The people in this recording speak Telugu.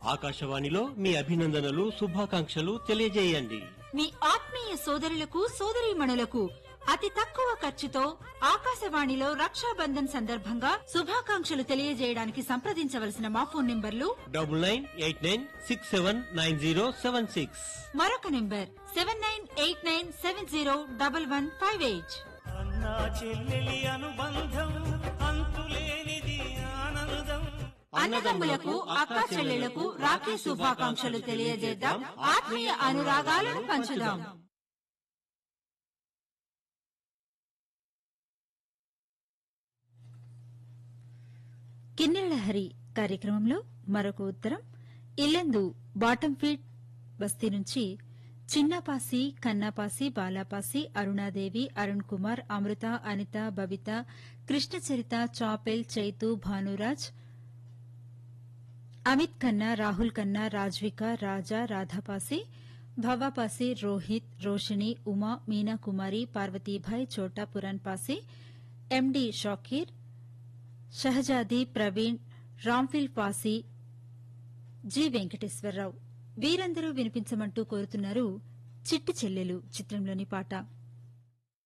ఆకాశవాణిలో మీ అభినందనలు శుభాకాంక్షలు తెలియజేయండి మీ ఆత్మీయ సోదరులకు సోదరీమణులకు అతి తక్కువ ఖర్చుతో ఆకాశవాణిలో రక్షాబంధన్ సందర్భంగా శుభాకాంక్షలు తెలియజేయడానికి సంప్రదించవలసిన మా ఫోన్ నంబర్లు double nine eight nine six seven nine zero seven six మరొక number seven nine eight nine seven zero double one five eight అన్నా చెల్లెలి అనుబంధం అంతులేనిది ఆనందం అన్నదమ్ములకు అక్క చెల్లెళ్లకు రాఖీ శుభాకాంక్షలు తెలియజేద్దాం ఆత్మీయ అనురాగాలను పంచుదాం కిన్నెల హరి కార్యక్రమంలో మరొక ఉత్తరం ఇల్లెందు బాటం ఫీడ్ బస్తీ నుంచి చిన్నపాసి కన్నాపాసి బాలాపాసి అరుణాదేవి అరుణ్ కుమార్ అమృత అనిత బబిత కృష్ణచరిత చాపెల్ చైతు భానురాజ్ అమిత్ ఖన్నా రాహుల్ ఖన్నా రాజ్విక రాజా రాధాపాసి భవాపాసి రోహిత్ రోషిణి ఉమా మీనా కుమారి పార్వతీభాయ్ చోటా పురాన్ పాసి ఎండి షాకీర్ షహజాది ప్రవీణ్ రాంఫిల్ పాసి జి వెంకటేశ్వరరావు వీరందరూ వినిపించమంటూ కోరుతున్నారు చిట్టి చెల్లెలు చిత్రంలోని పాట